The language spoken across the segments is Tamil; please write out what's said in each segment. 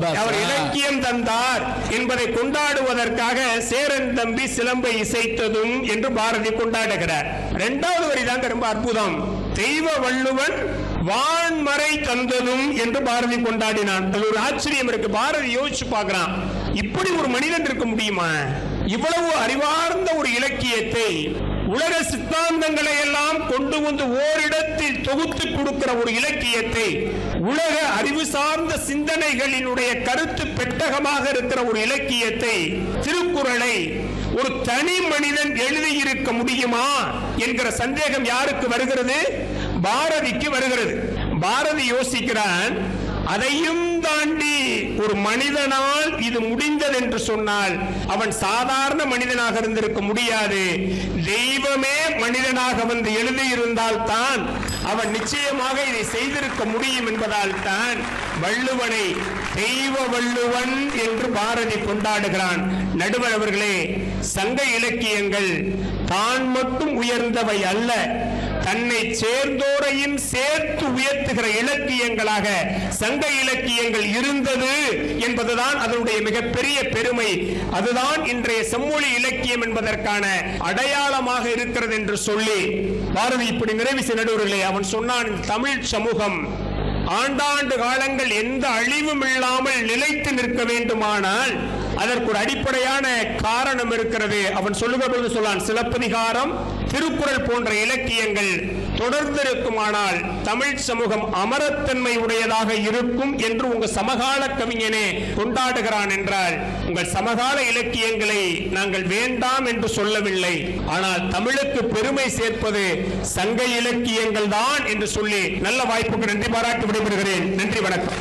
சபாஷ். அவர் ஆ. இலக்கியம் தந்தார் என்பதை கொண்டாடுவதற்காக சேரன் தம்பி சிலம்பை இசைத்ததும் என்று பாரதி கொண்டாடுகிறார் இரண்டாவது வரிதாங்க ரொம்ப அற்புதம் தெய்வ வள்ளுவன் வான்மறை தந்ததும் என்று பாரதி கொண்டாடினான் அது ஒரு ஆச்சரியம் இருக்கு பாரதி யோசிச்சு பார்க்கிறான் இப்படி ஒரு மனிதன் இருக்க முடியுமா இவ்வளவு அறிவார்ந்த ஒரு இலக்கியத்தை உலக சித்தாந்தங்களை எல்லாம் கொண்டு வந்து ஓரிடத்தில் தொகுத்து கொடுக்கிற ஒரு இலக்கியத்தை உலக அறிவு சார்ந்த சிந்தனைகளினுடைய கருத்து பெட்டகமாக இருக்கிற ஒரு இலக்கியத்தை திருக்குறளை ஒரு தனி மனிதன் எழுதியிருக்க முடியுமா என்கிற சந்தேகம் யாருக்கு வருகிறது பாரதிக்கு வருகிறது பாரதி யோசிக்கிறான் அதையும் தாண்டி ஒரு மனிதனால் இது முடிந்தது என்று சொன்னால் அவன் சாதாரண மனிதனாக இருந்திருக்க முடியாது தெய்வமே மனிதனாக வந்து எழுதியிருந்தால் தான் அவன் நிச்சயமாக இதை செய்திருக்க முடியும் என்பதால் தான் வள்ளுவனை தெய்வ வள்ளுவன் என்று பாரதி கொண்டாடுகிறான் நடுவர் அவர்களே சங்க இலக்கியங்கள் தான் மட்டும் உயர்ந்தவை அல்ல தன்னை சேர்ந்தோரையும் சேர்த்து உயர்த்துகிற இலக்கியங்களாக சங்க இலக்கியங்கள் இருந்தது என்பதுதான் அதனுடைய மிகப்பெரிய பெருமை அதுதான் இன்றைய செம்மொழி இலக்கியம் என்பதற்கான அடையாளமாக இருக்கிறது என்று சொல்லி பாரதி இப்படி நிறைவு செய்த நடுவர்களே அவன் சொன்னான் இந்த தமிழ் சமூகம் ஆண்டாண்டு காலங்கள் எந்த அழிவும் இல்லாமல் நிலைத்து நிற்க வேண்டுமானால் அதற்கு ஒரு அடிப்படையான காரணம் இருக்கிறது அவன் சொல்லுகிற பொழுது சொல்லான் சிலப்பதிகாரம் திருக்குறள் போன்ற இலக்கியங்கள் தொடர்ந்து இருக்குமானால் தமிழ் சமூகம் அமரத்தன்மை உடையதாக இருக்கும் என்று உங்க சமகால கவிஞனே கொண்டாடுகிறான் என்றால் உங்கள் சமகால இலக்கியங்களை நாங்கள் வேண்டாம் என்று சொல்லவில்லை ஆனால் தமிழுக்கு பெருமை சேர்ப்பது சங்க இலக்கியங்கள் தான் என்று சொல்லி நல்ல வாய்ப்புக்கு நன்றி பாராட்டி விடைபெறுகிறேன் நன்றி வணக்கம்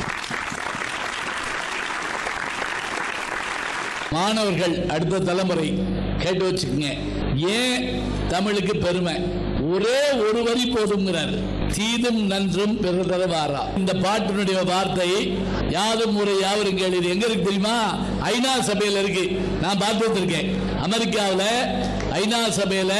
மாணவர்கள் அடுத்த தலைமுறை கேட்டு வச்சுக்கோங்க ஏன் தமிழுக்கு பெருமை ஒரே ஒரு வரி போதுங்கிறார் தீதும் நன்றும் பிறதர வாரா இந்த பாட்டினுடைய வார்த்தை யாதும் முறை யாவரும் கேள்வி எங்க இருக்கு தெரியுமா ஐநா சபையில் இருக்கு நான் பார்த்து வந்திருக்கேன் அமெரிக்காவில் ஐநா சபையில்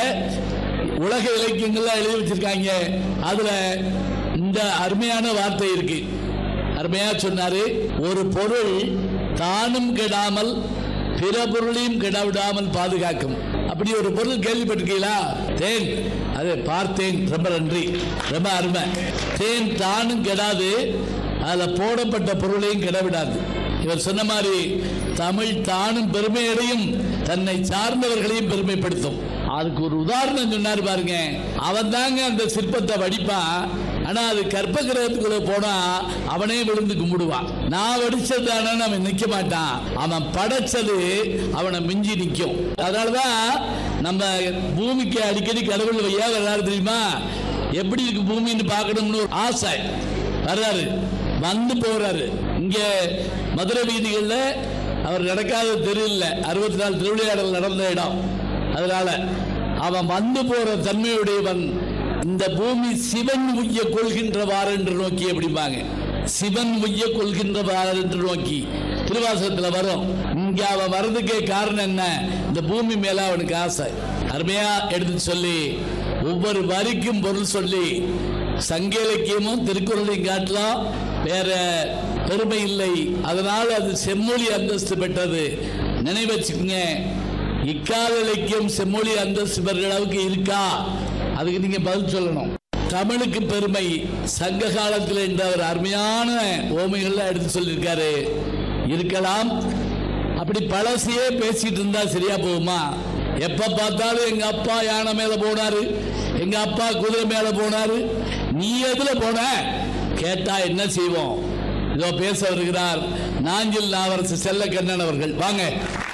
உலக இலக்கியங்கள்லாம் எழுதி வச்சிருக்காங்க அதுல இந்த அருமையான வார்த்தை இருக்கு அருமையா சொன்னாரு ஒரு பொருள் தானும் கெடாமல் பிற பொருளையும் கெடவிடாமல் பாதுகாக்கும் அப்படி ஒரு பொருள் கேள்விப்பட்டிருக்கீங்களா தேன் அது பார்த்தேன் ரொம்ப நன்றி ரொம்ப அருமை தேன் தானும் கெடாது அதில் போடப்பட்ட பொருளையும் கெடவிடாது இவர் சொன்ன மாதிரி தமிழ் தானும் பெருமையடையும் தன்னை சார்ந்தவர்களையும் பெருமைப்படுத்தும் அதுக்கு ஒரு உதாரணம் சொன்னார் பாருங்க அவன் தாங்க அந்த சிற்பத்தை வடிப்பான் ஆனா அது கற்ப கிரகத்துக்குள்ள போனா அவனே விழுந்து கும்பிடுவான் நான் வடிச்சதானே அவன் நிக்க மாட்டான் அவன் படைச்சது அவனை மிஞ்சி நிற்கும் அதனாலதான் நம்ம பூமிக்கு அடிக்கடி கடவுள் வையா வர்றாரு தெரியுமா எப்படி இருக்கு பூமின்னு பார்க்கணும்னு ஒரு ஆசை வர்றாரு வந்து போறாரு இங்க மதுரை வீதிகள்ல அவர் நடக்காத தெரு இல்லை அறுபத்தி நாலு திருவிளையாடல் நடந்த இடம் அதனால அவன் வந்து போற தன்மையுடையவன் இந்த பூமி சிவன் உய்ய கொள்கின்றவாறு என்று நோக்கி அப்படிம்பாங்க சிவன் உய்ய கொள்கின்றவாறு என்று நோக்கி திருவாசகத்துல வரும் இங்க அவன் வர்றதுக்கே காரணம் என்ன இந்த பூமி மேல அவனுக்கு ஆசை அருமையா எடுத்து சொல்லி ஒவ்வொரு வரிக்கும் பொருள் சொல்லி சங்க இலக்கியமும் திருக்குறளையும் காட்டலாம் வேற பெருமை இல்லை அதனால் அது செம்மொழி அந்தஸ்து பெற்றது நினைவு வச்சுக்கோங்க இக்கால இலக்கியம் செம்மொழி அந்தஸ்து பெற அளவுக்கு இருக்கா அதுக்கு நீங்க பதில் சொல்லணும் தமிழுக்கு பெருமை சங்க காலத்தில் என்ற ஒரு அருமையான ஓமைகள்லாம் எடுத்து சொல்லியிருக்காரு இருக்கலாம் அப்படி பழசையே பேசிட்டு இருந்தா சரியா போகுமா எப்ப பார்த்தாலும் எங்க அப்பா யானை மேல போனாரு எங்க அப்பா குதிரை மேல போனாரு நீ எதுல போன கேட்டா என்ன செய்வோம் இதோ பேச வருகிறார் நாஞ்சில் நாவரசு செல்ல கண்ணன் அவர்கள் வாங்க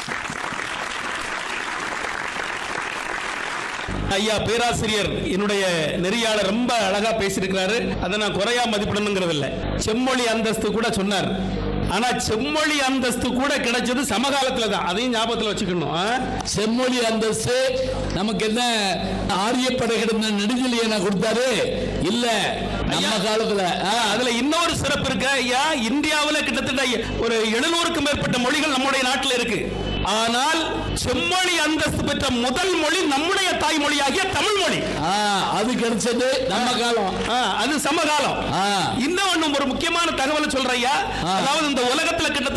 ஐயா பேராசிரியர் என்னுடைய நெறியாளர் ரொம்ப அழகா பேசியிருக்கிறாரு அதை நான் குறையா மதிப்பிடணுங்கிறது இல்ல செம்மொழி அந்தஸ்து கூட சொன்னார் ஆனா செம்மொழி அந்தஸ்து கூட கிடைச்சது சமகாலத்துல தான் அதையும் ஞாபகத்துல வச்சுக்கணும் ஆ? செம்மொழி அந்தஸ்து நமக்கு என்ன ஆரியப்படை கிடந்த நெடுஞ்செழியனை கொடுத்தாரு இல்ல நம்ம காலத்துல ஆ, அதுல இன்னொரு சிறப்பு இருக்கு ஐயா இந்தியாவுல கிட்டத்தட்ட ஒரு எழுநூறுக்கும் மேற்பட்ட மொழிகள் நம்முடைய நாட்டில் இருக்கு ஆனால் செம்மொழி அந்தஸ்து பெற்ற முதல் மொழி நம்முடைய தாய்மொழியாகிய தமிழ் மொழி ஆ, அது கிடைச்சது நம்ம காலம் ஆ, அது சமகாலம் ஆ. இன்னும் ஒரு முக்கியமான தகவலை சொல்றையா ஆ. அதாவது இந்த உலகத்துல கிட்டத்தட்ட